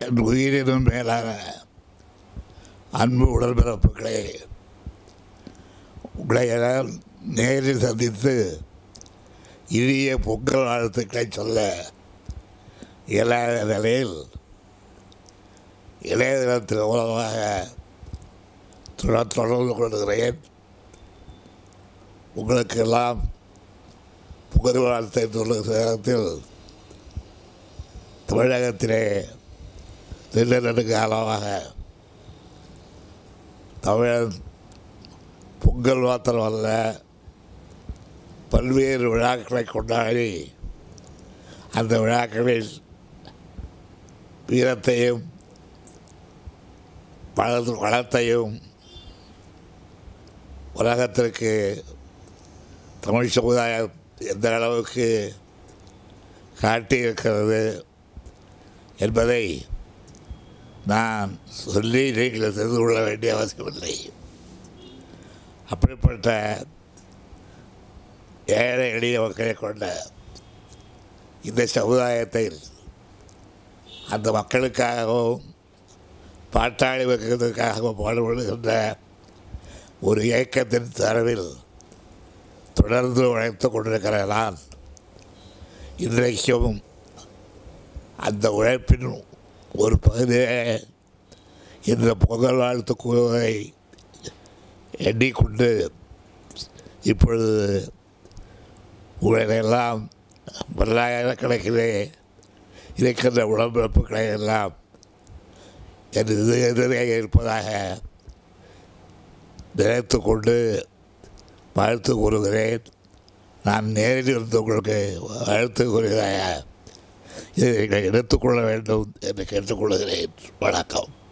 என் உயிரினும் மேலான அன்பு உடன்பிறப்புகளே உங்களை எல்லாம் நேரில் சந்தித்து இனிய பொங்கல் வாழ்த்துக்களை சொல்ல இயலாத நிலையில் இளைய தினத்தின் மூலமாக தொடர் தொடர்பு கொள்கிறேன் உங்களுக்கு எல்லாம் புகழ் வாழ்த்தை சொல்லுகிற நேரத்தில் தமிழகத்திலே நீண்ட நெடுங்காலமாக தமிழன் பொங்கல் மாத்திரம் அல்ல பல்வேறு விழாக்களை கொண்டாடி அந்த விழாக்களில் வீரத்தையும் வள வளத்தையும் உலகத்திற்கு தமிழ் சமுதாயம் எந்த அளவுக்கு காட்டியிருக்கிறது என்பதை நான் சொல்லி நீங்கள் தெரிந்து கொள்ள வேண்டிய அவசியமில்லை அப்படிப்பட்ட ஏழை எளிய மக்களை கொண்ட இந்த சமுதாயத்தில் அந்த மக்களுக்காகவும் பாட்டாளி வைக்கிறதுக்காகவும் பாடுபடுகின்ற ஒரு இயக்கத்தின் தரவில் தொடர்ந்து உழைத்து கொண்டிருக்கிற நான் இன்றைக்கும் அந்த உழைப்பின் ஒரு பகுதியை இந்த பொங்கல் வாழ்த்து கூறுவதை எண்ணிக்கொண்டு இப்பொழுது உலகெல்லாம் பல்லாயிரக்கணக்கிலே இருக்கின்ற உடம்பிறப்புகளை எல்லாம் என் இது எதிரே இருப்பதாக நினைத்து கொண்டு வாழ்த்து கூறுகிறேன் நான் நேரில் இருந்து உங்களுக்கு வாழ்த்து கூறுகிறேன் இதை நீங்கள் எடுத்துக்கொள்ள வேண்டும் என்று கேட்டுக்கொள்கிறேன் வணக்கம்